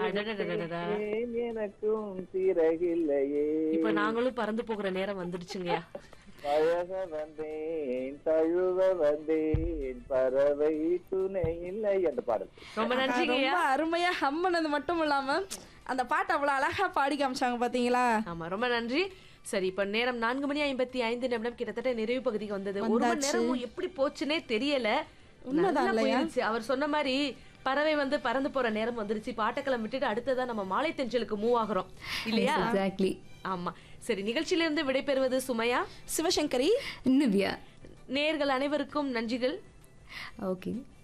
அடடடடடடா. ஏன் எனக்கும் சிறகில்லையே இப்ப நாங்களும் பறந்து போகிற நேரம் வந்துடுச்சுங்கய்யா பழக வந்தேன் தழுவ வந்தேன் பறவை துணை இல்லை என்ற பாடல் ரொம்ப நன்றிங்கய்யா ரொம்ப அருமையா ஹம்மனது மட்டும் இல்லாம அந்த பாட்டு அவ்வளவு அழகா பாடி காமிச்சாங்க பாத்தீங்களா ஆமா ரொம்ப நன்றி சரி இப்ப நேரம் நான்கு மணி ஐம்பத்தி ஐந்து நிமிடம் கிட்டத்தட்ட நிறைவு பகுதிக்கு வந்தது ஒரு மணி வந்தாச்சு. நேரமும் எப்படி போச்சுனே தெரியல உண்மைதான் நல்லா இல்லையா? போயிருச்சு. அவர் சொன்ன மாதிரி பறவை வந்து பறந்து போற நேரம் வந்துருச்சு பாட்டக்களம் விட்டுட்டு அடுத்ததா நம்ம மாலை தென்றலுக்கு மூவ் ஆகுறோம் இல்லையா எக்ஸாக்ட்லி ஆமா சரி நிகழ்ச்சியில இருந்து விடைபெறுவது சுமையா சிவசங்கரி நிவ்யா நேர்கள் அனைவருக்கும் நன்றிகள் ஓகே